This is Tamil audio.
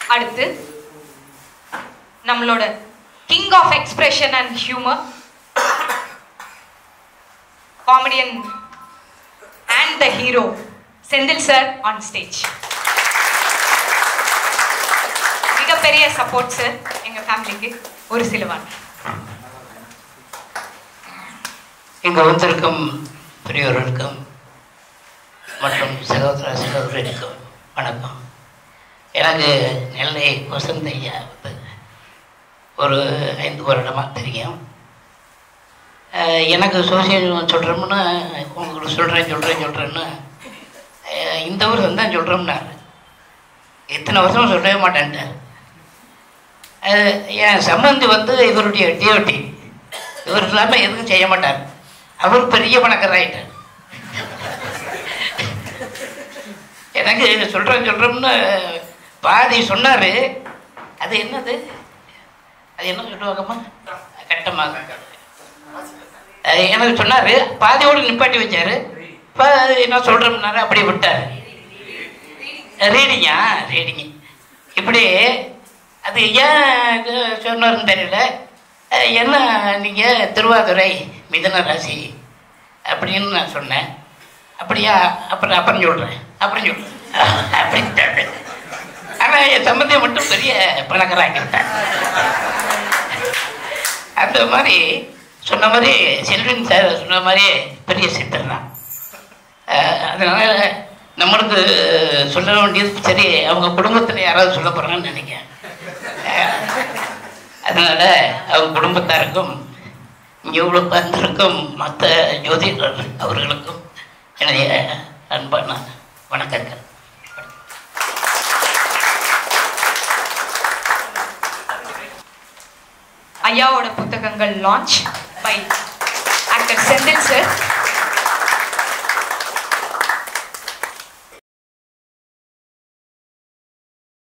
அடுத்து நம்மளோட king of expression and humour comedian and the hero Senthil sir on stage மிகப்பெரிய சப்போர்ட் சார் எங்க ஃபேமிலிக்கு ஒரு சில வார்த்தை இங்கு வந்திருக்கும் பெரியோர்களுக்கும் மற்றும் சகோதர சகோதரிக்கும் வணக்கம் எனக்கு நெல்லை வசந்த் ஐயா வந்து ஒரு ஐந்து வருடமாக தெரியும் அஹ் எனக்கு சோசியல் சொல்கிறோம்னு உங்களுக்கு சொல்கிறேன் சொல்கிறேன் சொல்கிறேன்னு அஹ் இந்த வருஷம் தான் சொல்கிறோம்னாரு இத்தனை வருஷம் சொல்லவே மாட்டேன்ட்டார் அது என் சம்பந்தி வந்து இவருடைய டிஓடி இவர் இல்லாமல் எதுவும் செய்ய மாட்டார் அவர் பெரிய பணக்காராயிட்டார் எனக்கு சொல்கிறேன் சொல்கிறோம்னு பாதி சொன்னார் அது என்னது அது என்ன சொல்லுவாங்கம்மா கட்டமாக அது எனக்கு சொன்னார் பாதியோடு நிப்பாட்டி வச்சார் இப்போ என்ன சொல்கிறோம்னாரு அப்படியே விட்டார் ரீடிங்கா ரீடிங்கு இப்படி அது ஏன் இது சொன்னார்னு தெரியல அஹ் என்ன நீங்கள் திருவாதுரை மிதன ராசி அப்படின்னு நான் சொன்னேன் அப்படியா அப்புறம் அப்புறம் சொல்கிறேன் அப்புறம் சொல்கிறேன் அப்படின்ட்டாரு ஆனால் என் சம்பந்தியை மட்டும் பெரிய பணக்காராக்கிட்டார் அந்த மாதிரி சொன்ன மாதிரி செல்வின் சார் சொன்ன மாதிரி பெரிய சித்தர் தான் அஹ் அதனால நம்மளுக்கு சொல்ல வேண்டியது சரி அவங்க குடும்பத்தில் யாராவது சொல்ல போகிறாங்கன்னு நினைக்கிறேன் அஹ் அதனால அவங்க குடும்பத்தாருக்கும் இங்கே உள்ள வந்திருக்கும் மற்ற ஜோதிடர் அவர்களுக்கும் என்னுடைய அன்பான வணக்கங்கள் ஐயாவோட புத்தகங்கள் launch by actor Senthil sir